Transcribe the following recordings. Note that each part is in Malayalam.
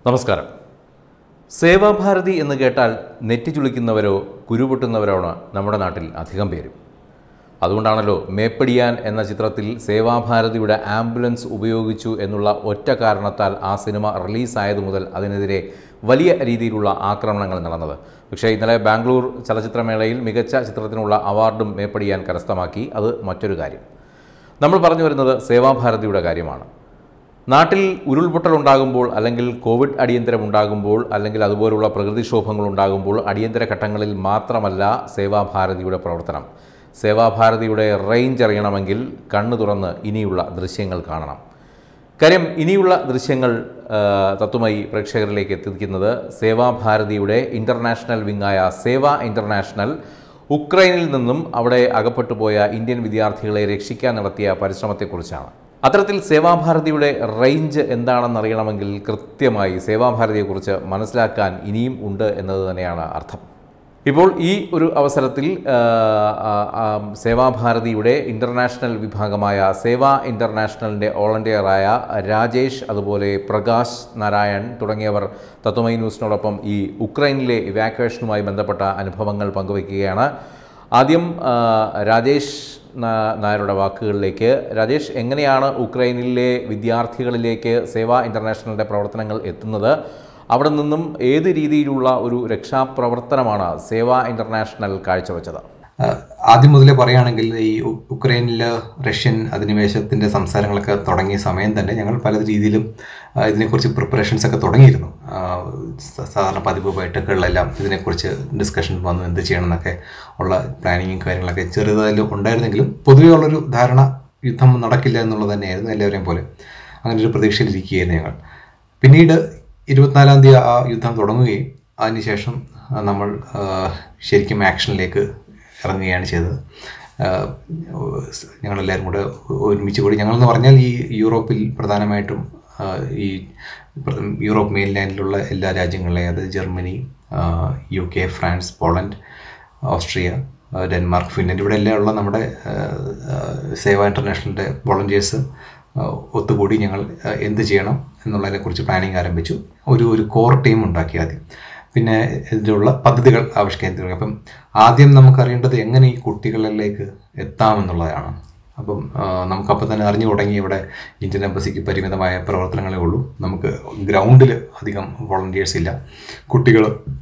നമസ്കാരം സേവാഭാരതി എന്ന് കേട്ടാൽ നെറ്റി ചുളിക്കുന്നവരോ കുരുപൊട്ടുന്നവരാണ് നമ്മുടെ നാട്ടിൽ അധികം പേരും അതുകൊണ്ടാണല്ലോ മേപ്പടിയാൻ എന്ന ചിത്രത്തിൽ സേവാഭാരതിയുടെ ആംബുലൻസ് ഉപയോഗിച്ചു എന്നുള്ള ഒറ്റ കാരണത്താൽ ആ സിനിമ റിലീസായതു മുതൽ അതിനെതിരെ വലിയ രീതിയിലുള്ള ആക്രമണങ്ങൾ നടന്നത് പക്ഷേ ഇന്നലെ ബാംഗ്ലൂർ ചലച്ചിത്രമേളയിൽ മികച്ച ചിത്രത്തിനുള്ള അവാർഡും മേപ്പടിയാൻ കരസ്ഥമാക്കി അത് മറ്റൊരു കാര്യം നമ്മൾ പറഞ്ഞു വരുന്നത് സേവാഭാരതിയുടെ കാര്യമാണ് നാട്ടിൽ ഉരുൾപൊട്ടൽ ഉണ്ടാകുമ്പോൾ അല്ലെങ്കിൽ കോവിഡ് അടിയന്തരം ഉണ്ടാകുമ്പോൾ അല്ലെങ്കിൽ അതുപോലുള്ള പ്രകൃതിക്ഷോഭങ്ങൾ ഉണ്ടാകുമ്പോൾ അടിയന്തര ഘട്ടങ്ങളിൽ മാത്രമല്ല സേവാഭാരതിയുടെ പ്രവർത്തനം സേവാഭാരതിയുടെ റേഞ്ച് അറിയണമെങ്കിൽ കണ്ണു തുറന്ന് ഇനിയുള്ള ദൃശ്യങ്ങൾ കാണണം കാര്യം ഇനിയുള്ള ദൃശ്യങ്ങൾ ആ, തത്വമായി പ്രേക്ഷകരിലേക്ക് എത്തിക്കുന്നത് സേവാഭാരതിയുടെ ഇൻ്റർനാഷണൽ വിങ്ങായ സേവ ഇൻ്റർനാഷണൽ ഉക്രൈനിൽ നിന്നും അവിടെ അകപ്പെട്ടു പോയ ഇന്ത്യൻ വിദ്യാർത്ഥികളെ രക്ഷിക്കാൻ നടത്തിയ പരിശ്രമത്തെക്കുറിച്ചാണ് അത്തരത്തിൽ സേവാഭാരതിയുടെ റേഞ്ച് എന്താണെന്നറിയണമെങ്കിൽ കൃത്യമായി സേവാഭാരതിയെക്കുറിച്ച് മനസ്സിലാക്കാൻ ഇനിയും ഉണ്ട് എന്നത് തന്നെയാണ് അർത്ഥം ഇപ്പോൾ ഈ ഒരു അവസരത്തിൽ ആ, ആ, ആ, സേവാഭാരതിയുടെ ഇൻ്റർനാഷണൽ വിഭാഗമായ സേവ ഇൻ്റർനാഷണലിൻ്റെ വോളണ്ടിയറായ രാജേഷ് അതുപോലെ പ്രകാശ് നാരായൺ തുടങ്ങിയവർ തത്വമൈ ന്യൂസിനോടൊപ്പം ഈ ഉക്രൈനിലെ ഇവാക്വേഷനുമായി ബന്ധപ്പെട്ട അനുഭവങ്ങൾ പങ്കുവയ്ക്കുകയാണ് ആദ്യം ആ, രാജേഷ് നാ- നായരുടെ വാക്കുകളിലേക്ക് രാജേഷ് എങ്ങനെയാണ് ഉക്രൈനിലെ വിദ്യാർത്ഥികളിലേക്ക് സേവ ഇൻ്റർനാഷണലിൻ്റെ പ്രവർത്തനങ്ങൾ എത്തുന്നത് അവിടെ നിന്നും ഏത് രീതിയിലുള്ള ഒരു രക്ഷാപ്രവർത്തനമാണ് സേവ ഇൻ്റർനാഷണൽ കാഴ്ചവെച്ചത് ആഹ് ആദ്യം മുതലേ പറയുകയാണെങ്കിൽ ഈ ഉ- ഉക്രൈനിൽ റഷ്യൻ അധിനിവേശത്തിൻ്റെ സംസാരങ്ങളൊക്കെ തുടങ്ങിയ സമയം തന്നെ ഞങ്ങൾ പല രീതിയിലും ആഹ് ഇതിനെക്കുറിച്ച് പ്രിപ്പറേഷൻസ് ഒക്കെ തുടങ്ങിയിരുന്നു ആഹ് സ- സാധാരണ പതിവ് ബൈഠക്കുകളിലെല്ലാം ഇതിനെക്കുറിച്ച് ഡിസ്കഷൻ വന്നു എന്ത് ചെയ്യണം എന്നൊക്കെ ഉള്ള പ്ലാനിങ്ങും കാര്യങ്ങളൊക്കെ ചെറുതായാലും ഉണ്ടായിരുന്നെങ്കിലും പൊതുവേ ഉള്ളൊരു ധാരണ യുദ്ധം നടക്കില്ല എന്നുള്ളത് തന്നെയായിരുന്നു എല്ലാവരെയും പോലെ അങ്ങനെ ഒരു പ്രതീക്ഷയിലിരിക്കുകയായിരുന്നു ഞങ്ങൾ പിന്നീട് ഇരുപത്തിനാലാം തീയതി ആ യുദ്ധം തുടങ്ങുകയും അതിനുശേഷം ആ, നമ്മൾ ആ, ശരിക്കും ആക്ഷനിലേക്ക് ഇറങ്ങുകയാണ് ചെയ്തത് ആ, സ് ഞങ്ങളെല്ലാവരും കൂടെ ഒരുമിച്ച് കൂടി ഞങ്ങളെന്ന് പറഞ്ഞാൽ ഈ യൂറോപ്പിൽ പ്രധാനമായിട്ടും ആ, ഈ പ്ര- യൂറോപ്പ് മെയിൻലാൻഡിലുള്ള എല്ലാ രാജ്യങ്ങളിലെയും അത് ജർമ്മനി ആ, U K France Poland Austria ആ, ഡെൻമാർക്ക് ഫിൻലൻഡ് ഇവിടെ എല്ലാം ഉള്ള നമ്മുടെ ആ, ആ, സേവ ഇൻ്റർനാഷണലിൻ്റെ വോളണ്ടിയേഴ്സ് ഒത്തുകൂടി ഞങ്ങൾ ആ, എന്ത് ചെയ്യണം എന്നുള്ളതിനെക്കുറിച്ച് പ്ലാനിങ് ആരംഭിച്ചു ഒരു ഒരു കോർ ടീം ഉണ്ടാക്കി ആദ്യം പിന്നെ ഇതിലുള്ള പദ്ധതികൾ ആവിഷ്കരിക്കാൻ തുടങ്ങി അപ്പം ആദ്യം നമുക്കറിയേണ്ടത് എങ്ങനെ ഈ കുട്ടികളിലേക്ക് എത്താമെന്നുള്ളതാണ് അപ്പം ആ, നമുക്കപ്പോൾ തന്നെ അറിഞ്ഞു തുടങ്ങി ഇവിടെ ഇന്ത്യൻ എംബസിക്ക് പരിമിതമായ പ്രവർത്തനങ്ങളേ ഉള്ളൂ നമുക്ക് ഗ്രൗണ്ടിൽ അധികം വോളണ്ടിയേഴ്സ് ഇല്ല കുട്ടികൾ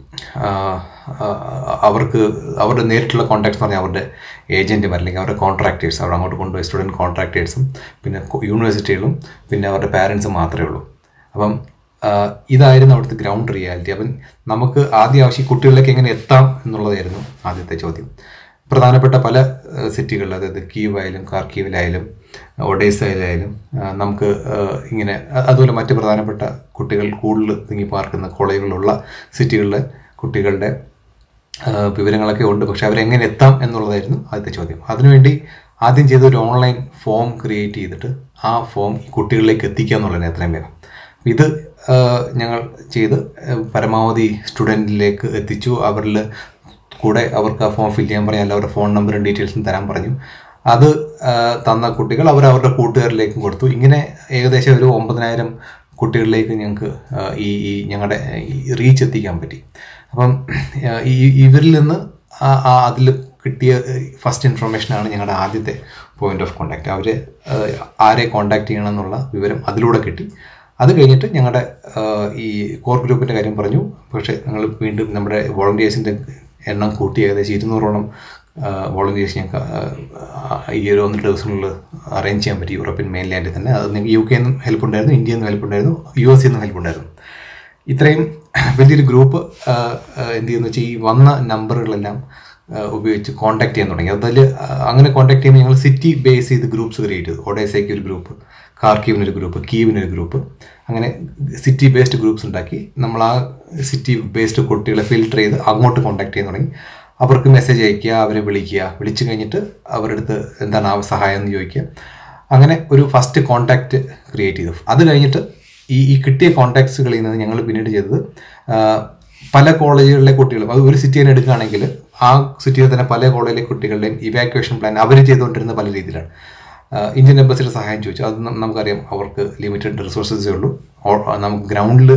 അവർക്ക് അവരുടെ നേരിട്ടുള്ള കോൺടാക്ട്സ് പറഞ്ഞാൽ അവരുടെ ഏജൻറ്റുമാർ അല്ലെങ്കിൽ അവരുടെ കോൺട്രാക്ടേഴ്സ് അവിടെ അങ്ങോട്ട് കൊണ്ടുപോയി സ്റ്റുഡൻറ്റ് കോൺട്രാക്ടേഴ്സും പിന്നെ കൊ- യൂണിവേഴ്സിറ്റികളും പിന്നെ അവരുടെ പാരൻസും മാത്രമേ ഉള്ളൂ അപ്പം ആ, ഇതായിരുന്നു അവിടുത്തെ ഗ്രൗണ്ട് റിയാലിറ്റി അപ്പം നമുക്ക് ആദ്യ ആവശ്യം കുട്ടികളിലേക്ക് എങ്ങനെ എത്താം എന്നുള്ളതായിരുന്നു ആദ്യത്തെ ചോദ്യം പ്രധാനപ്പെട്ട പല സിറ്റികളിൽ അതായത് കീവായാലും കാർക്കീവിലായാലും ഒഡേസയിലായാലും ആ, നമുക്ക് ആ, ഇങ്ങനെ അ- അതുപോലെ മറ്റ് പ്രധാനപ്പെട്ട കുട്ടികൾ കൂടുതൽ തിങ്ങി പാർക്കുന്ന കോളേജുകളിലുള്ള സിറ്റികളിലെ കുട്ടികളുടെ ആ, വിവരങ്ങളൊക്കെ ഉണ്ട് പക്ഷെ അവരെങ്ങനെ എത്താം എന്നുള്ളതായിരുന്നു ആദ്യത്തെ ചോദ്യം അതിനുവേണ്ടി ആദ്യം ചെയ്ത ഒരു ഓൺലൈൻ ഫോം ക്രിയേറ്റ് ചെയ്തിട്ട് ആ ഫോം ഈ കുട്ടികളിലേക്ക് എത്തിക്കുക എന്നുള്ളതാണ് എത്രയും വേഗം ഇത് ആ, ഞങ്ങൾ ചെയ്ത് ആ, പരമാവധി സ്റ്റുഡൻറ്റിലേക്ക് എത്തിച്ചു അവരിൽ കൂടെ അവർക്ക് ആ ഫോം ഫില്ല് ചെയ്യാൻ പറഞ്ഞു അല്ല അവരുടെ ഫോൺ നമ്പറും ഡീറ്റെയിൽസും തരാൻ പറഞ്ഞു അത് ആ, തന്ന കുട്ടികൾ അവർ അവരുടെ കൂട്ടുകാരിലേക്കും കൊടുത്തു ഇങ്ങനെ ഏകദേശം ഒരു ഒമ്പതിനായിരം കുട്ടികളിലേക്ക് ഞങ്ങൾക്ക് ആ, ഈ ഈ ഞങ്ങളുടെ റീച്ച് എത്തിക്കാൻ പറ്റി അപ്പം ആ, ഈ ഇവരിൽ നിന്ന് അതിൽ കിട്ടിയ ഫസ്റ്റ് ഇൻഫർമേഷനാണ് ഞങ്ങളുടെ ആദ്യത്തെ പോയിന്റ് ഓഫ് കോണ്ടാക്ട് അവർ ആരെ കോണ്ടാക്ട് ചെയ്യണം എന്നുള്ള വിവരം അതിലൂടെ കിട്ടി അത് കഴിഞ്ഞിട്ട് ഞങ്ങളുടെ ആ, ഈ കോർ ഗ്രൂപ്പിൻ്റെ കാര്യം പറഞ്ഞു പക്ഷേ ഞങ്ങൾ വീണ്ടും നമ്മുടെ വോളണ്ടിയേഴ്സിൻ്റെ എണ്ണം കൂട്ടി ഏകദേശം ഇരുന്നൂറോളം വോളണ്ടിയേഴ്സ് ഞങ്ങൾക്ക് ആ, ഈ ഒരു ഒന്ന് ദിവസങ്ങളിൽ അറേഞ്ച് ചെയ്യാൻ പറ്റി യൂറോപ്യൻ മെയിൻലാൻഡിൽ തന്നെ അത് നിങ്ങൾക്ക് യു കെ നിന്നും ഹെൽപ്പ് ഉണ്ടായിരുന്നു ഇന്ത്യയിൽ നിന്നും ഹെൽപ്പ് ഉണ്ടായിരുന്നു യു എസ് നിന്നും ഹെൽപ്പ് ഉണ്ടായിരുന്നു ഇത്രയും വലിയൊരു ഗ്രൂപ്പ് എന്ത് ചെയ്യുന്നു വെച്ചാൽ ഈ വന്ന നമ്പറുകളെല്ലാം ആ, ഉപയോഗിച്ച് കോൺടാക്ട് ചെയ്യാൻ തുടങ്ങി അതിൽ അങ്ങനെ കോൺടാക്ട് ചെയ്യുമ്പോൾ ഞങ്ങൾ സിറ്റി ബേസ് ചെയ്ത് ഗ്രൂപ്പ്സ് ക്രിയേറ്റ് ചെയ്തു ഒഡേസയ്ക്ക് ഒരു ഗ്രൂപ്പ് കാർക്കീവിനൊരു ഗ്രൂപ്പ് കീവിനൊരു ഗ്രൂപ്പ് അങ്ങനെ സിറ്റി ബേസ്ഡ് ഗ്രൂപ്പ്സ് ഉണ്ടാക്കി നമ്മൾ ആ സിറ്റി ബേസ്ഡ് കുട്ടികളെ ഫിൽട്ടർ ചെയ്ത് അങ്ങോട്ട് കോൺടാക്ട് ചെയ്യാൻ തുടങ്ങി അവർക്ക് മെസ്സേജ് അയക്കുക അവരെ വിളിക്കുക വിളിച്ചു കഴിഞ്ഞിട്ട് അവരുടെ അടുത്ത് എന്താണ് ആ സഹായം എന്ന് ചോദിക്കുക അങ്ങനെ ഒരു ഫസ്റ്റ് കോൺടാക്റ്റ് ക്രിയേറ്റ് ചെയ്തു അത് കഴിഞ്ഞിട്ട് ഈ ഈ കിട്ടിയ കോൺടാക്ട്സുകളിൽ നിന്ന് ഞങ്ങൾ പിന്നീട് ചെയ്തത് ആ, പല കോളേജുകളിലെ കുട്ടികളും അത് ഒരു സിറ്റി തന്നെ എടുക്കുകയാണെങ്കിൽ ആ സിറ്റിയിൽ തന്നെ പല കോളേജിലെ കുട്ടികളുടെയും ഇവാക്യുവേഷൻ പ്ലാൻ അവർ ചെയ്തുകൊണ്ടിരുന്ന പല രീതിയിലാണ് ആ, ഇന്ത്യൻ എംബസിയുടെ സഹായം ചോദിച്ചു അത് നം- നമുക്കറിയാം അവർക്ക് ലിമിറ്റഡ് റിസോഴ്സസേ ഉള്ളൂ ഓ- നമുക്ക് ഗ്രൗണ്ടിൽ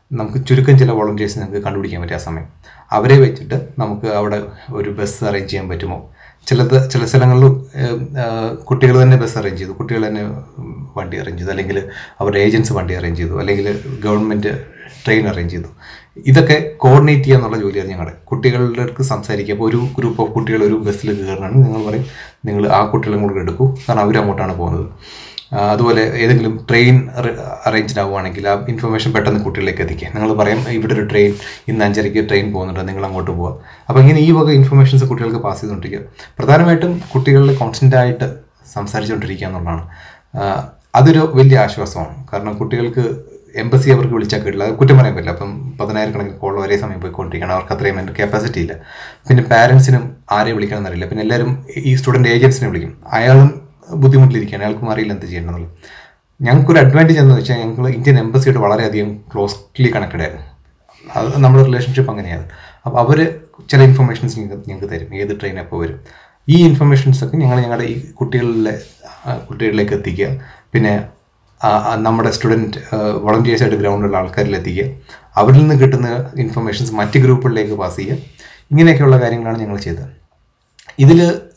നമുക്ക് ചുരുക്കം ചില വോളണ്ടിയേഴ്സ് നമുക്ക് കണ്ടുപിടിക്കാൻ പറ്റും ആ സമയം അവരെ വെച്ചിട്ട് നമുക്ക് അവിടെ ഒരു ബസ് അറേഞ്ച് ചെയ്യാൻ പറ്റുമോ ചിലത് ചില സ്ഥലങ്ങളിൽ കുട്ടികൾ തന്നെ ബസ് അറേഞ്ച് ചെയ്തു കുട്ടികൾ തന്നെ ഉം, വണ്ടി അറേഞ്ച് ചെയ്തു അല്ലെങ്കിൽ അവരുടെ ഏജൻസ് വണ്ടി അറേഞ്ച് ചെയ്തു അല്ലെങ്കിൽ ഗവൺമെൻറ് ട്രെയിൻ അറേഞ്ച് ചെയ്തു ഇതൊക്കെ കോർഡിനേറ്റ് ചെയ്യുക എന്നുള്ള ജോലിയാണ് ഞങ്ങളുടെ കുട്ടികളുടെ അടുത്ത് സംസാരിക്കുക അപ്പോൾ ഒരു ഗ്രൂപ്പ് ഓഫ് കുട്ടികൾ ഒരു ബസ്സിൽ കയറണമെങ്കിൽ നിങ്ങൾ പറയും നിങ്ങൾ ആ കുട്ടികളെ കൂടെ എടുക്കൂ കാരണം അവരങ്ങോട്ടാണ് പോകുന്നത് ആ, അതുപോലെ ഏതെങ്കിലും ട്രെയിൻ അറേഞ്ച്ഡ് ആവുകയാണെങ്കിൽ ആ ഇൻഫർമേഷൻ പെട്ടെന്ന് കുട്ടികളിലേക്ക് എത്തിക്കുക നിങ്ങൾ പറയും ഇവിടെ ഒരു ട്രെയിൻ ഇന്ന് അഞ്ചരയ്ക്ക് ട്രെയിൻ പോകുന്നുണ്ട് നിങ്ങൾ അങ്ങോട്ട് പോവുക അപ്പോൾ ഇങ്ങനെ ഈ വക ഇൻഫർമേഷൻസ് കുട്ടികൾക്ക് പാസ് ചെയ്തുകൊണ്ടിരിക്കുക പ്രധാനമായിട്ടും കുട്ടികളിൽ കോൺസ്റ്റൻ്റ് ആയിട്ട് സംസാരിച്ചുകൊണ്ടിരിക്കുക എന്നുള്ളതാണ് ആ, അതൊരു വലിയ ആശ്വാസമാണ് കാരണം കുട്ടികൾക്ക് എംബസി അവർക്ക് വിളിച്ചാൽ കിട്ടില്ല അത് കുറ്റം പറയാൻ പറ്റില്ല അപ്പം പതിനായിരക്കണക്കിന് കോൾ ഒരേ സമയം പോയിക്കൊണ്ടിരിക്കണം അവർക്ക് അത്രയും എൻ്റെ കപ്പാസിറ്റി ഇല്ല പിന്നെ പാരൻസിനും ആരെ വിളിക്കണം എന്നറിയില്ല പിന്നെ എല്ലാവരും ഈ സ്റ്റുഡൻറ്റ് ഏജൻസിനെ വിളിക്കും അയാളും ബുദ്ധിമുട്ടിലിരിക്കുകയാണ് അയാൾക്കും അറിയില്ല എന്ത് ചെയ്യണമെന്നുള്ളത് ഞങ്ങൾക്കൊരു അഡ്വാൻറ്റേജ് എന്ന് വെച്ചാൽ ഞങ്ങൾ ഇന്ത്യൻ എംബസിയോട് വളരെയധികം ക്ലോസ്ലി കണക്റ്റഡ് ആയിരുന്നു അത് നമ്മുടെ റിലേഷൻഷിപ്പ് അങ്ങനെയാണ് അപ്പോൾ അവർ ചില ഇൻഫർമേഷൻസ് ഞങ്ങൾക്ക് ഞങ്ങൾക്ക് തരും ഏത് ട്രെയിൻ എപ്പോൾ വരും ഈ ഇൻഫർമേഷൻസ് ഒക്കെ ഞങ്ങൾ ഞങ്ങളുടെ ഈ കുട്ടികളിലെ ആ, കുട്ടികളിലേക്ക് എത്തിക്കുക പിന്നെ ആ, ആ, നമ്മുടെ സ്റ്റുഡൻറ്റ് വോളണ്ടിയേഴ്സ് ആയിട്ട് ഗ്രൗണ്ടിലുള്ള ആൾക്കാരിൽ എത്തിക്കുക അവരിൽ നിന്ന് കിട്ടുന്ന ഇൻഫർമേഷൻസ് മറ്റ് ഗ്രൂപ്പുകളിലേക്ക് പാസ് ചെയ്യുക ഇങ്ങനെയൊക്കെയുള്ള കാര്യങ്ങളാണ് ഞങ്ങൾ ചെയ്തത് ഇതിൽ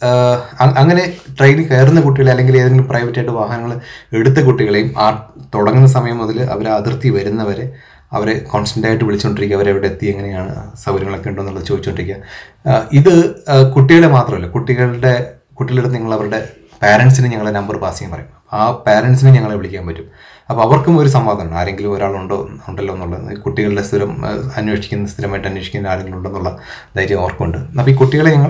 അങ്ങനെ ട്രെയിനിൽ കയറുന്ന കുട്ടികളെ അല്ലെങ്കിൽ ഏതെങ്കിലും പ്രൈവറ്റ് ആയിട്ട് വാഹനങ്ങൾ എടുത്ത കുട്ടികളെയും ആ തുടങ്ങുന്ന സമയം മുതൽ അവർ അതിർത്തി വരുന്നവരെ അവരെ കോൺസ്റ്റൻ്റ് ആയിട്ട് വിളിച്ചുകൊണ്ടിരിക്കുക അവരെവിടെ എത്തി എങ്ങനെയാണ് സൗകര്യങ്ങളൊക്കെ ഉണ്ടോ എന്നുള്ളത് ചോദിച്ചുകൊണ്ടിരിക്കുക ആ, ഇത് ആ, കുട്ടികളെ മാത്രമല്ല കുട്ടികളുടെ കുട്ടികളുടെ നിങ്ങൾ അവരുടെ പാരൻസിന് ഞങ്ങളെ നമ്പർ പാസ് ചെയ്യാൻ പറയും ആ പാരൻസിനെ ഞങ്ങളെ വിളിക്കാൻ പറ്റും അപ്പോൾ അവർക്കും ഒരു സമാധാനമാണ് ആരെങ്കിലും ഒരാളുണ്ടോ ഉണ്ടല്ലോ എന്നുള്ളത് ഈ കുട്ടികളുടെ സ്ഥിരം ആ, അന്വേഷിക്കുന്ന സ്ഥിരമായിട്ട് അന്വേഷിക്കുന്ന ആരെങ്കിലും ഉണ്ടെന്നുള്ള ധൈര്യം അവർക്കുണ്ട് അപ്പോൾ ഈ കുട്ടികളെ ഞങ്ങൾ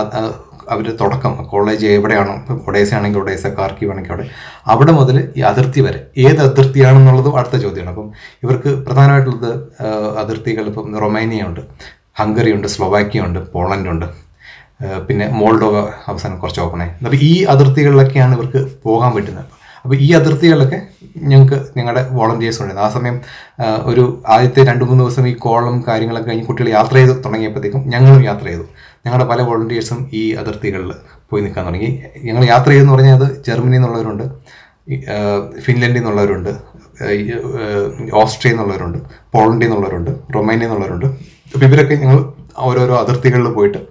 അവർ തുടക്കം കോളേജ് എവിടെയാണോ ഇപ്പോൾ ഒഡേസ ആണെങ്കിൽ ഒഡേസ കാർക്കീവ് ആണെങ്കിൽ അവിടെ അവിടെ മുതൽ ഈ അതിർത്തി വരെ ഏത് അതിർത്തിയാണെന്നുള്ളതും അടുത്ത ചോദ്യമാണ് അപ്പം ഇവർക്ക് പ്രധാനമായിട്ടുള്ളത് ആ, അതിർത്തികൾ ഇപ്പം റൊമേനിയ ഉണ്ട് ഹംഗറി ഉണ്ട് സ്ലോവാക്കിയ ഉണ്ട് പോളണ്ട് ഉണ്ട് ഏഹ് പിന്നെ മോൾഡോവ അവസാനം കുറച്ച് ഓപ്പണായി അപ്പോൾ ഈ അതിർത്തികളിലൊക്കെയാണ് ഇവർക്ക് പോകാൻ പറ്റുന്നത് അപ്പോൾ ഈ അതിർത്തികളിലൊക്കെ ഞങ്ങൾക്ക് ഞങ്ങളുടെ വോളണ്ടിയേഴ്സ് ഉണ്ടായിരുന്നു ആ സമയം ആഹ് ഒരു ആദ്യത്തെ രണ്ട് മൂന്ന് ദിവസം ഈ കോളം കാര്യങ്ങളൊക്കെ കഴിഞ്ഞ് കുട്ടികൾ യാത്ര ചെയ്ത് തുടങ്ങിയപ്പോഴത്തേക്കും ഞങ്ങളും യാത്ര ചെയ്തു ഞങ്ങളുടെ പല വോളണ്ടിയേഴ്സും ഈ അതിർത്തികളിൽ പോയി നിൽക്കാൻ തുടങ്ങി ഞങ്ങൾ യാത്ര ചെയ്തെന്ന് പറഞ്ഞാൽ അത് ജർമ്മനിയിൽ നിന്നുള്ളവരുണ്ട് ഈ, ആഹ് ഫിൻലൻഡിൽ നിന്നുള്ളവരുണ്ട് ആഹ് ഈ, ആഹ് ഓസ്ട്രിയയിൽ നിന്നുള്ളവരുണ്ട് പോളണ്ടിൽ നിന്നുള്ളവരുണ്ട് റൊമേനിയയിൽ നിന്നുള്ളവരുണ്ട് അപ്പോൾ ഇവരൊക്കെ ഞങ്ങൾ ഓരോരോ അതിർത്തികളിൽ പോയിട്ട്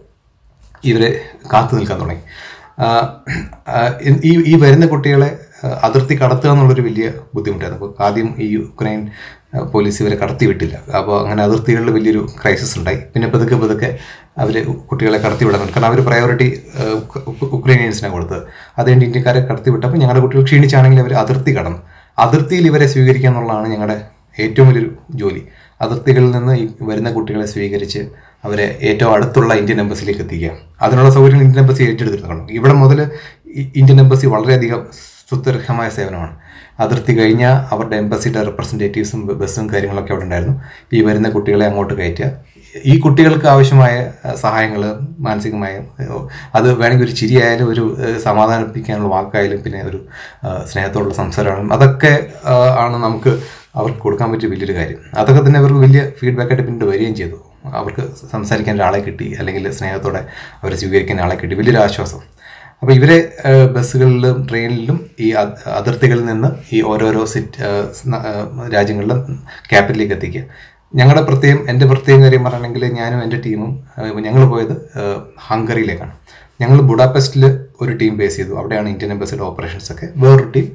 ഇവരെ കാത്തു നിൽക്കാൻ തുടങ്ങി ആ, ആ, ഈ ഈ വരുന്ന കുട്ടികളെ ആ, അതിർത്തി കടത്തുക എന്നുള്ളൊരു വലിയ ബുദ്ധിമുട്ടായിരുന്നു അപ്പോൾ ആദ്യം ഈ യുക്രൈൻ ആ, പോലീസ് ഇവരെ കടത്തി വിട്ടില്ല അപ്പോൾ അങ്ങനെ അതിർത്തികളിൽ വലിയൊരു ക്രൈസിസ് ഉണ്ടായി പിന്നെ പതുക്കെ പതുക്കെ അവർ കുട്ടികളെ കടത്തി വിടാൻ തുടങ്ങി. കാരണം അവർ പ്രയോറിറ്റി ഉക്രൈനിയൻസിനാണ് കൊടുത്തത് അതുകൊണ്ട് ഇന്ത്യക്കാരെ കടത്തി വിട്ടപ്പോൾ ഞങ്ങളുടെ കുട്ടികൾ ക്ഷീണിച്ചാണെങ്കിൽ അവർ അതിർത്തി കടന്നു അതിർത്തിയിൽ ഇവരെ സ്വീകരിക്കുക എന്നുള്ളതാണ് ഞങ്ങളുടെ ഏറ്റവും വലിയൊരു ജോലി അതിർത്തികളിൽ നിന്ന് ഈ വരുന്ന കുട്ടികളെ സ്വീകരിച്ച് അവരെ ഏറ്റവും അടുത്തുള്ള ഇന്ത്യൻ എംബസിയിലേക്ക് എത്തിക്കുക അതിനുള്ള സൗകര്യം ഇന്ത്യൻ എംബസി ഏറ്റെടുത്തിട്ടുണ്ട് ഇവിടെ മുതൽ ഈ- ഇന്ത്യൻ എംബസി വളരെയധികം സുത്യർഹമായ സേവനമാണ് അതിർത്തി കഴിഞ്ഞാൽ അവരുടെ എംബസിയുടെ റെപ്രസെൻറ്റേറ്റീവ്സും ബസ്സും കാര്യങ്ങളൊക്കെ അവിടെ ഉണ്ടായിരുന്നു ഈ വരുന്ന കുട്ടികളെ അങ്ങോട്ട് കയറ്റുക ഈ കുട്ടികൾക്ക് ആവശ്യമായ സഹായങ്ങൾ മാനസികമായ ഏഹ്, അത് വേണമെങ്കിൽ ഒരു ചിരിയായാലും ഒരു ഏഹ്, സമാധാനിപ്പിക്കാനുള്ള വാക്കായാലും പിന്നെ ഒരു ഏഹ്, സ്നേഹത്തോടുള്ള സംസാരമാണ് അതൊക്കെ ഏഹ്, ആണ് നമുക്ക് അവർക്ക് കൊടുക്കാൻ പറ്റിയ വലിയൊരു കാര്യം അതൊക്കെ തന്നെ അവർക്ക് വലിയ ഫീഡ്ബാക്ക് ആയിട്ട് പിന്നീട് വരികയും ചെയ്തു അവർക്ക് സംസാരിക്കാൻ ഒരാളെ കിട്ടി അല്ലെങ്കിൽ സ്നേഹത്തോടെ അവരെ സ്വീകരിക്കാൻ ആളെ കിട്ടി വലിയൊരു ആശ്വാസം അപ്പോൾ ഇവരെ ഏഹ്, ബസ്സുകളിലും ട്രെയിനിലും ഈ അ- അതിർത്തികളിൽ നിന്ന് ഈ ഓരോരോ സിറ്റ് ഏഹ്, സ്- ഏഹ്, രാജ്യങ്ങളിലും ക്യാപിറ്റലിലേക്ക് എത്തിക്കുക ഞങ്ങളുടെ പ്രത്യേകം എൻ്റെ പ്രത്യേകം കാര്യം പറയുകയാണെങ്കിൽ ഞാനും എൻ്റെ ടീമും ഞങ്ങൾ പോയത് ഏഹ്, ഹംഗറിയിലേക്കാണ് ഞങ്ങൾ ബുഡാപെസ്റ്റിൽ ഒരു ടീം ബേസ് ചെയ്തു അവിടെയാണ് ഇന്ത്യൻ എംബസിയുടെ ഓപ്പറേഷൻസ് ഒക്കെ വേറൊരു ടീം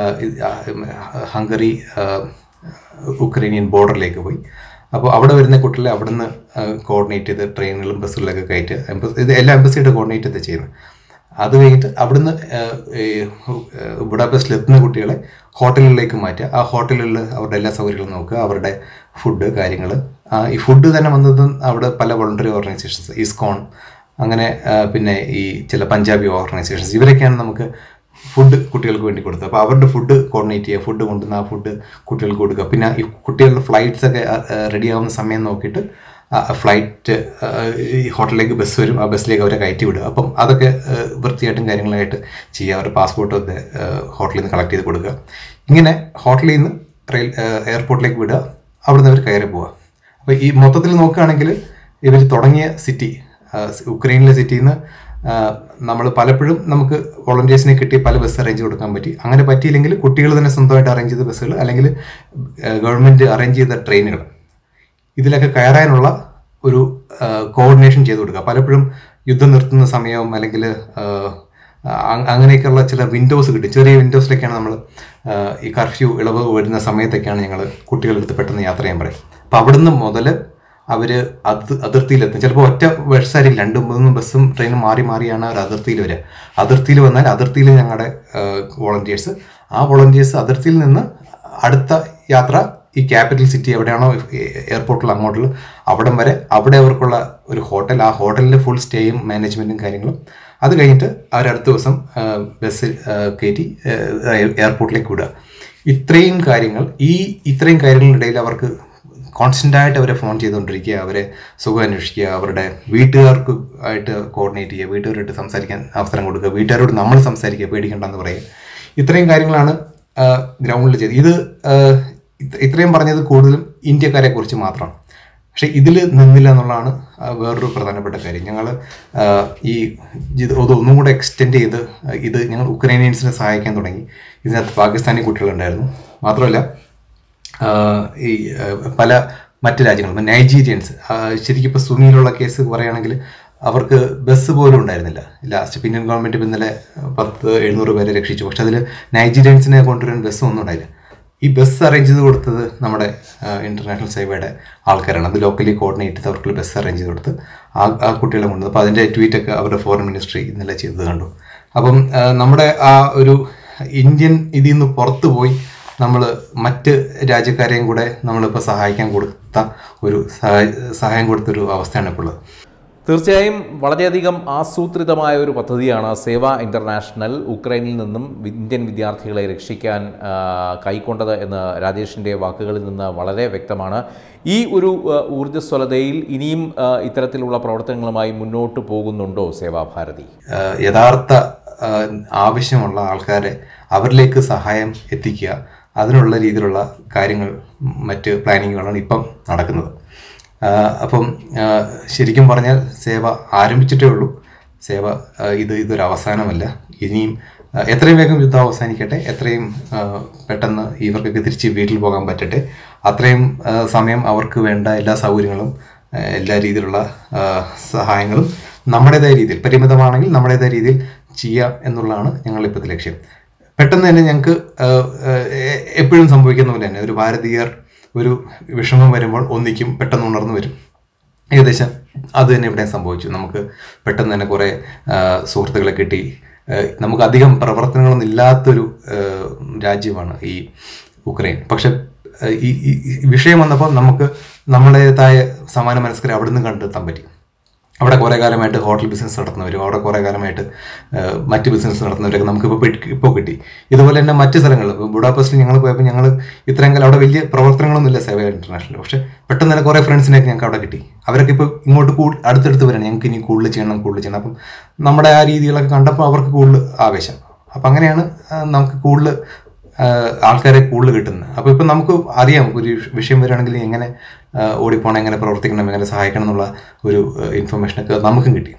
ഹംഗറി ഏഹ്, ഉക്രൈനിയൻ ബോർഡറിലേക്ക് പോയി അപ്പോൾ അവിടെ വരുന്ന കുട്ടികളെ അവിടുന്ന് കോർഡിനേറ്റ് ചെയ്ത് ട്രെയിനുകളും ബസ്സുകളിലൊക്കെ കയറ്റി എംബസി ഇത് എല്ലാ എംബസിയുടെ കോർഡിനേറ്റ് ചെയ്ത് ചെയ്യുന്നത് അത് കഴിഞ്ഞിട്ട് അവിടുന്ന് ഏഹ്, ഈ ബുഡാപെസ്റ്റിൽ എത്തുന്ന കുട്ടികളെ ഹോട്ടലുകളിലേക്ക് മാറ്റുക ആ ഹോട്ടലുകളിൽ അവരുടെ എല്ലാ സൗകര്യങ്ങളും നോക്കുക അവരുടെ ഫുഡ് കാര്യങ്ങൾ ഈ ഫുഡ് തന്നെ വന്നത് അവിടെ പല വോളണ്ടറി ഓർഗനൈസേഷൻസ് ഇസ്കോൺ അങ്ങനെ ആ, പിന്നെ ഈ ചില പഞ്ചാബി ഓർഗനൈസേഷൻസ് ഇവരൊക്കെയാണ് നമുക്ക് ഫുഡ് കുട്ടികൾക്ക് വേണ്ടി കൊടുത്തത് അപ്പോൾ അവരുടെ ഫുഡ് കോർഡിനേറ്റ് ചെയ്യുക ഫുഡ് കൊണ്ടുവന്ന് ആ ഫുഡ് കുട്ടികൾക്ക് കൊടുക്കുക പിന്നെ ഈ കുട്ടികളുടെ ഫ്ലൈറ്റ്സ് ഒക്കെ റെഡി ആവുന്ന സമയം നോക്കിയിട്ട് ഫ്ലൈറ്റ് ഈ ഹോട്ടലിലേക്ക് ബസ് വരും ആ ബസ്സിലേക്ക് അവരെ കയറ്റി വിടുക അപ്പം അതൊക്കെ ആ, വൃത്തിയായിട്ടും കാര്യങ്ങളായിട്ട് ചെയ്യുക അവരുടെ പാസ്പോർട്ടൊക്കെ ഹോട്ടലിൽ നിന്ന് കളക്ട് ചെയ്ത് കൊടുക്കുക ഇങ്ങനെ ഹോട്ടലിൽ നിന്ന് റെയിൽ എയർപോർട്ടിലേക്ക് വിടുക അവിടുന്ന് അവർ കയറി പോവുക അപ്പോൾ ഈ മൊത്തത്തിൽ നോക്കുകയാണെങ്കിൽ ഇവർ തുടങ്ങിയ സിറ്റി ഉക്രൈനിലെ സിറ്റിയിൽ നിന്ന് നമ്മൾ പലപ്പോഴും നമുക്ക് വോളണ്ടിയേഴ്സിനെ കിട്ടി പല ബസ് അറേഞ്ച് കൊടുക്കാൻ പറ്റി അങ്ങനെ പറ്റിയില്ലെങ്കിൽ കുട്ടികൾ തന്നെ സ്വന്തമായിട്ട് അറേഞ്ച് ചെയ്ത ബസ്സുകൾ അല്ലെങ്കിൽ ഗവൺമെൻറ് അറേഞ്ച് ചെയ്ത ട്രെയിനുകൾ ഇതിലൊക്കെ കയറാനുള്ള ഒരു കോർഡിനേഷൻ ചെയ്ത് കൊടുക്കുക പലപ്പോഴും യുദ്ധം നിർത്തുന്ന സമയവും അല്ലെങ്കിൽ അ- അങ്ങനെയൊക്കെയുള്ള ചില വിൻഡോസ് കിട്ടും ചെറിയ വിൻഡോസിലൊക്കെയാണ് നമ്മൾ ഈ കർഫ്യൂ ഇളവ് വരുന്ന സമയത്തൊക്കെയാണ് ഞങ്ങൾ കുട്ടികളെടുത്ത് പെട്ടെന്ന് യാത്ര ചെയ്യാൻ പറയും അപ്പം അവിടുന്ന് മുതൽ അവർ അത് അതിർത്തിയിലെത്തും ചിലപ്പോൾ ഒറ്റ ബസ്സായിരിക്കും രണ്ടും മൂന്നും ബസ്സും ട്രെയിനും മാറി മാറിയാണ് അവർ അതിർത്തിയിൽ വരിക അതിർത്തിയിൽ വന്നാൽ അതിർത്തിയിൽ ഞങ്ങളുടെ വോളണ്ടിയേഴ്സ് ആ വോളണ്ടിയേഴ്സ് അതിർത്തിയിൽ നിന്ന് അടുത്ത യാത്ര ഈ ക്യാപിറ്റൽ സിറ്റി എവിടെയാണോ എയർപോർട്ടിൽ അങ്ങോട്ടുള്ള അവിടം വരെ അവിടെ അവർക്കുള്ള ഒരു ഹോട്ടൽ ആ ഹോട്ടലിൽ ഫുൾ സ്റ്റേയും മാനേജ്മെൻറ്റും കാര്യങ്ങളും അത് കഴിഞ്ഞിട്ട് അവർ അടുത്ത ദിവസം ആ, ബസ് ആ, കയറ്റി ആ, എയർപോർട്ടിലേക്ക് വിടുക ഇത്രയും കാര്യങ്ങൾ ഈ ഇത്രയും കാര്യങ്ങളിടയിൽ അവർക്ക് കോൺസ്റ്റൻ്റ് ആയിട്ട് അവരെ ഫോൺ ചെയ്തുകൊണ്ടിരിക്കുക അവരെ സുഖം അന്വേഷിക്കുക അവരുടെ വീട്ടുകാർക്ക് ആയിട്ട് കോർഡിനേറ്റ് ചെയ്യുക വീട്ടുകാരായിട്ട് സംസാരിക്കാൻ അവസരം കൊടുക്കുക വീട്ടുകാരോട് നമ്മൾ സംസാരിക്കുക പേടിക്കണ്ടെന്ന് പറയുക ഇത്രയും കാര്യങ്ങളാണ് ഗ്രൗണ്ടിൽ ചെയ്തത് ഇത് ആ, ഇത് ഇത്രയും പറഞ്ഞത് കൂടുതലും ഇന്ത്യക്കാരെ കുറിച്ച് മാത്രമാണ് പക്ഷെ ഇതിൽ നിന്നില്ല എന്നുള്ളതാണ് ആ, വേറൊരു പ്രധാനപ്പെട്ട കാര്യം ഞങ്ങൾ ഈ ഇത് ഇത് ഒന്നും കൂടെ എക്സ്റ്റെൻഡ് ചെയ്ത് ഇത് ഞങ്ങൾ ഉക്രൈനിയൻസിനെ സഹായിക്കാൻ തുടങ്ങി ഇതിനകത്ത് പാകിസ്ഥാനി കുട്ടികളുണ്ടായിരുന്നു മാത്രമല്ല ആഹ് ഈ ആഹ് പല മറ്റ് രാജ്യങ്ങളും ഇപ്പം നൈജീരിയൻസ് ആഹ് ശരിക്കും ഇപ്പോൾ സുനിയിലുള്ള കേസ് പറയുകയാണെങ്കിൽ അവർക്ക് ബസ് പോലും ഉണ്ടായിരുന്നില്ല ലാസ്റ്റ് പിന്നെ ഗവൺമെൻറ് ഇന്നലെ പത്ത് എഴുന്നൂറ് പേരെ രക്ഷിച്ചു പക്ഷെ അതിൽ നൈജീരിയൻസിനെ കൊണ്ടുവരാൻ ബസ് ഒന്നും ഉണ്ടായില്ല ഈ ബസ് അറേഞ്ച് ചെയ്ത് കൊടുത്തത് നമ്മുടെ ഇന്റർനാഷണൽ സേവയുടെ ആൾക്കാരാണ് അത് ലോക്കലി കോർഡിനേറ്റ് ചെയ്ത് അവർക്ക് ബസ് അറേഞ്ച് ചെയ്ത് കൊടുത്ത് ആ ആ കുട്ടികളെ കൊണ്ടുവന്നു അപ്പോൾ അതിൻ്റെ ട്വീറ്റൊക്കെ അവരുടെ ഫോറിൻ മിനിസ്ട്രി ഇന്നലെ ചെയ്തത് കണ്ടു അപ്പം ആ, നമ്മുടെ ആ ഒരു ഇന്ത്യൻ ഇതിൽ നിന്ന് പുറത്തു പോയി നമ്മൾ മറ്റ് രാജ്യക്കാരെയും കൂടെ നമ്മളിപ്പോൾ സഹായിക്കാൻ കൊടുത്ത ഒരു സഹായ- സഹായം കൊടുത്തൊരു അവസ്ഥയാണ് ഇപ്പോൾ ഉള്ളത് തീർച്ചയായും വളരെയധികം ആസൂത്രിതമായ ഒരു പദ്ധതിയാണ് സേവ ഇൻ്റർനാഷണൽ ഉക്രൈനിൽ നിന്നും ഇന്ത്യൻ വിദ്യാർത്ഥികളെ രക്ഷിക്കാൻ ആ, കൈക്കൊണ്ടത് എന്ന് രാജേഷിൻ്റെ വാക്കുകളിൽ നിന്ന് വളരെ വ്യക്തമാണ് ഈ ഒരു ആ, ഊർജ്ജസ്വലതയിൽ ഇനിയും ആ, ഇത്തരത്തിലുള്ള പ്രവർത്തനങ്ങളുമായി മുന്നോട്ട് പോകുന്നുണ്ടോ സേവാഭാരതി ആഹ് യഥാർത്ഥ ആഹ് ആവശ്യമുള്ള ആൾക്കാരെ അവരിലേക്ക് സഹായം എത്തിക്കുക അതിനുള്ള രീതിയിലുള്ള കാര്യങ്ങൾ മറ്റ് പ്ലാനിങ്ങുകളാണ് ഇപ്പം നടക്കുന്നത് ആഹ് അപ്പം ആഹ് ശരിക്കും പറഞ്ഞാൽ സേവ ആരംഭിച്ചിട്ടേ ഉള്ളൂ സേവ ആഹ് ഇത് ഇതൊരു അവസാനമല്ല ഇനിയും ആഹ് എത്രയും വേഗം യുദ്ധം അവസാനിക്കട്ടെ എത്രയും ആഹ് പെട്ടെന്ന് ഇവർക്കൊക്കെ തിരിച്ച് വീട്ടിൽ പോകാൻ പറ്റട്ടെ അത്രയും ആഹ് സമയം അവർക്ക് വേണ്ട എല്ലാ സൗകര്യങ്ങളും ആഹ് എല്ലാ രീതിയിലുള്ള ആഹ് സഹായങ്ങളും നമ്മുടേതായ രീതിയിൽ പരിമിതമാണെങ്കിൽ നമ്മുടേതായ രീതിയിൽ ചെയ്യാം എന്നുള്ളതാണ് ഞങ്ങൾ ഇപ്പോഴത്തെ ലക്ഷ്യം പെട്ടെന്ന് തന്നെ ഞങ്ങൾക്ക് എപ്പോഴും സംഭവിക്കുന്ന പോലെ തന്നെ ഒരു ഭാരതീയർ ഒരു വിഷമം വരുമ്പോൾ ഒന്നിക്കും പെട്ടെന്ന് ഉണർന്നു വരും ഏകദേശം അത് തന്നെ ഇവിടെ സംഭവിച്ചു നമുക്ക് പെട്ടെന്ന് തന്നെ കുറേ ആ, സുഹൃത്തുക്കളെ കിട്ടി ആ, നമുക്ക് അധികം പ്രവർത്തനങ്ങളൊന്നും ഇല്ലാത്തൊരു ആ, രാജ്യമാണ് ഈ ഉക്രൈൻ പക്ഷെ ആ, ഈ ഈ ഈ വിഷയം വന്നപ്പോൾ നമുക്ക് നമ്മുടേതായ സമാന മനസ്കരെ അവിടെ നിന്ന് കണ്ടെത്താൻ പറ്റി അവിടെ കുറേ കാലമായിട്ട് ഹോട്ടൽ ബിസിനസ് നടത്തുന്നവരും അവിടെ കുറേ കാലമായിട്ട് ആ, മറ്റ് ബിസിനസ് നടത്തുന്നവരൊക്കെ നമുക്ക് ഇപ്പോൾ ഇപ്പോൾ കിട്ടി ഇതുപോലെ തന്നെ മറ്റ് സ്ഥലങ്ങളിൽ ഇപ്പോൾ ബുഡാപെസ്റ്റിൽ ഞങ്ങൾ പോയപ്പോൾ ഞങ്ങൾ ഇത്രയും കാലം അവിടെ വലിയ പ്രവർത്തനങ്ങളൊന്നും ഇല്ല സേവ ഇന്റർനാഷണൽ പക്ഷെ പെട്ടെന്ന് തന്നെ കുറേ ഫ്രണ്ട്സിനെയൊക്കെ ഞങ്ങൾക്ക് അവിടെ കിട്ടി അവരൊക്കെ ഇപ്പോൾ ഇങ്ങോട്ട് കൂടുതൽ അടുത്തടുത്ത് വരണം ഞങ്ങൾക്ക് ഇനി കൂടുതൽ ചെയ്യണം കൂടുതൽ ചെയ്യണം അപ്പം നമ്മുടെ ആ രീതികളൊക്കെ കണ്ടപ്പോൾ അവർക്ക് കൂടുതൽ ആവേശം അപ്പം അങ്ങനെയാണ് ആ, നമുക്ക് കൂടുതൽ ആ, ആൾക്കാരെ കൂടുതൽ കിട്ടുന്നത് അപ്പോൾ ഇപ്പം നമുക്ക് അറിയാം ഒരു വിഷയം വരികയാണെങ്കിൽ എങ്ങനെ ആ, ഓടിപ്പോണം എങ്ങനെ പ്രവർത്തിക്കണം എങ്ങനെ സഹായിക്കണം എന്നുള്ള ഒരു ഇൻഫർമേഷനൊക്കെ നമുക്കും കിട്ടി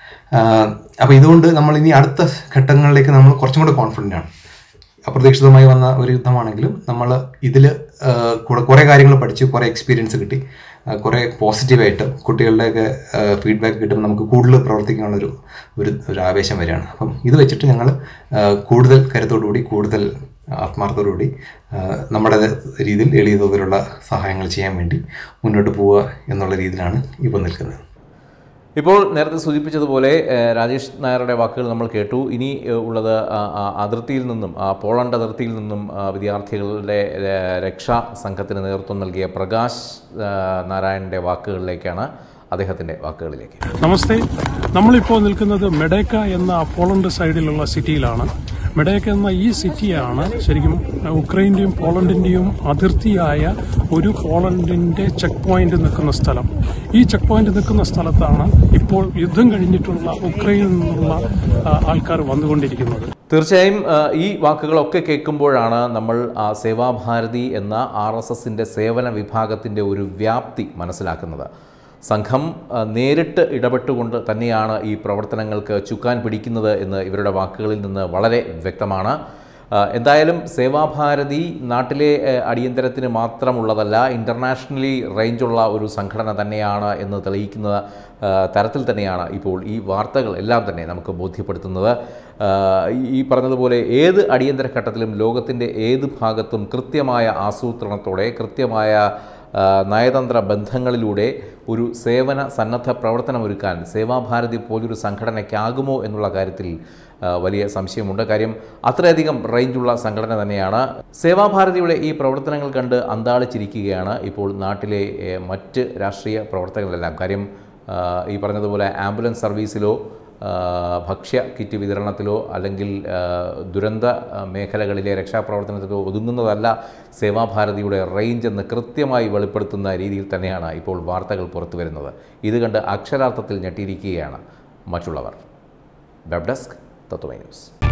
അപ്പോൾ ഇതുകൊണ്ട് നമ്മൾ ഇനി അടുത്ത ഘട്ടങ്ങളിലേക്ക് നമ്മൾ കുറച്ചും കൂടെ കോൺഫിഡൻ്റ് ആണ് അപ്രതീക്ഷിതമായി വന്ന ഒരു യുദ്ധമാണെങ്കിലും നമ്മൾ ഇതിൽ കൂടെ കുറേ കാര്യങ്ങൾ പഠിച്ച് കുറേ എക്സ്പീരിയൻസ് കിട്ടി ആ, കുറേ പോസിറ്റീവായിട്ട് കുട്ടികളുടെയൊക്കെ ഫീഡ്ബാക്ക് കിട്ടുമ്പോൾ നമുക്ക് കൂടുതൽ പ്രവർത്തിക്കാനുള്ള ഒരു ഒരു ഒരു ആവേശം വരികയാണ് അപ്പം ഇത് വെച്ചിട്ട് ഞങ്ങൾ കൂടുതൽ കരുത്തോടുകൂടി കൂടുതൽ ആത്മാർത്ഥതയോടുകൂടി ആ, നമ്മുടെ രീതിയിൽ എളിയ തോതിലുള്ള സഹായങ്ങൾ ചെയ്യാൻ വേണ്ടി മുന്നോട്ട് പോവുക എന്നുള്ള രീതിയിലാണ് ഇപ്പോൾ നിൽക്കുന്നത് ഇപ്പോൾ നേരത്തെ സൂചിപ്പിച്ചതുപോലെ ഏഹ്, രാജേഷ് നായരുടെ വാക്കുകൾ നമ്മൾ കേട്ടു ഇനി ഏഹ്, ഉള്ളത് ആ, ആ, അതിർത്തിയിൽ നിന്നും ആ, പോളണ്ട് അതിർത്തിയിൽ നിന്നും ആ, വിദ്യാർത്ഥികളുടെ ഏഹ്, രക്ഷാ സംഘത്തിന് നേതൃത്വം നൽകിയ പ്രകാശ് ഏഹ്, നാരായണൻ്റെ വാക്കുകളിലേക്കാണ് അദ്ദേഹത്തിൻ്റെ വാക്കുകളിലേക്ക് നമസ്തേ നമ്മളിപ്പോൾ നിൽക്കുന്നത് മെഡേക്ക എന്ന പോളണ്ട് സൈഡിലുള്ള സിറ്റിയിലാണ് മെഡേക്ക എന്ന ഈ സിറ്റിയാണ് ശരിക്കും ഉക്രൈന്റെയും പോളണ്ടിന്റെയും അതിർത്തിയായ ഒരു പോളണ്ടിന്റെ ചെക്ക് പോയിന്റ് നിൽക്കുന്ന സ്ഥലം ഈ ചെക്ക് പോയിന്റ് നിൽക്കുന്ന സ്ഥലത്താണ് ഇപ്പോൾ യുദ്ധം കഴിഞ്ഞിട്ടുള്ള ഉക്രൈനിൽ നിന്നുള്ള ആ, ആൾക്കാർ വന്നുകൊണ്ടിരിക്കുന്നത് തീർച്ചയായും ആ, ഈ വാക്കുകളൊക്കെ കേൾക്കുമ്പോഴാണ് നമ്മൾ ആ, സേവാഭാരതി എന്ന ആർ എസ് എസിൻ്റെ സേവന വിഭാഗത്തിൻ്റെ ഒരു വ്യാപ്തി മനസ്സിലാക്കുന്നത് സംഘം ആ, നേരിട്ട് ഇടപെട്ടുകൊണ്ട് തന്നെയാണ് ഈ പ്രവർത്തനങ്ങൾക്ക് ചുക്കാൻ പിടിക്കുന്നത് എന്ന് ഇവരുടെ വാക്കുകളിൽ നിന്ന് വളരെ വ്യക്തമാണ് ആ, എന്തായാലും സേവാഭാരതി നാട്ടിലെ ഏ, അടിയന്തരത്തിന് മാത്രമുള്ളതല്ല ഇൻ്റർനാഷണലി റേഞ്ചുള്ള ഒരു സംഘടന തന്നെയാണ് എന്ന് തെളിയിക്കുന്ന ആ, തരത്തിൽ തന്നെയാണ് ഇപ്പോൾ ഈ വാർത്തകൾ എല്ലാം തന്നെ നമുക്ക് ബോധ്യപ്പെടുത്തുന്നത് ആ, ഈ- ഈ പറഞ്ഞതുപോലെ ഏത് അടിയന്തര ഘട്ടത്തിലും ലോകത്തിൻ്റെ ഏത് ഭാഗത്തും കൃത്യമായ ആസൂത്രണത്തോടെ കൃത്യമായ ആ, നയതന്ത്ര ബന്ധങ്ങളിലൂടെ ഒരു സേവന സന്നദ്ധ പ്രവർത്തനമൊരുക്കാൻ സേവാഭാരതി പോലൊരു സംഘടനയ്ക്കാകുമോ എന്നുള്ള കാര്യത്തിൽ ആ, വലിയ സംശയമുണ്ട് കാര്യം അത്രയധികം റേഞ്ചുള്ള സംഘടന തന്നെയാണ് സേവാഭാരതിയുടെ ഈ പ്രവർത്തനങ്ങൾ കണ്ട് അന്താളിച്ചിരിക്കുകയാണ് ഇപ്പോൾ നാട്ടിലെ ഏ, മറ്റ് രാഷ്ട്രീയ പ്രവർത്തകരെല്ലാം കാര്യം ആ, ഈ പറഞ്ഞതുപോലെ ആംബുലൻസ് സർവീസിലോ ആ, ഭക്ഷ്യ കിറ്റ് വിതരണത്തിലോ അല്ലെങ്കിൽ ആ, ദുരന്ത ആ, മേഖലകളിലെ രക്ഷാപ്രവർത്തനത്തിലോ ഒതുങ്ങുന്നതല്ല സേവാഭാരതിയുടെ റേഞ്ച് എന്ന് കൃത്യമായി വെളിപ്പെടുത്തുന്ന രീതിയിൽ തന്നെയാണ് ഇപ്പോൾ വാർത്തകൾ പുറത്തു വരുന്നത് ഇത് കണ്ട് അക്ഷരാർത്ഥത്തിൽ ഞെട്ടിയിരിക്കുകയാണ് മറ്റുള്ളവർ വെബ് ഡെസ്ക് തത്വമൈ ന്യൂസ്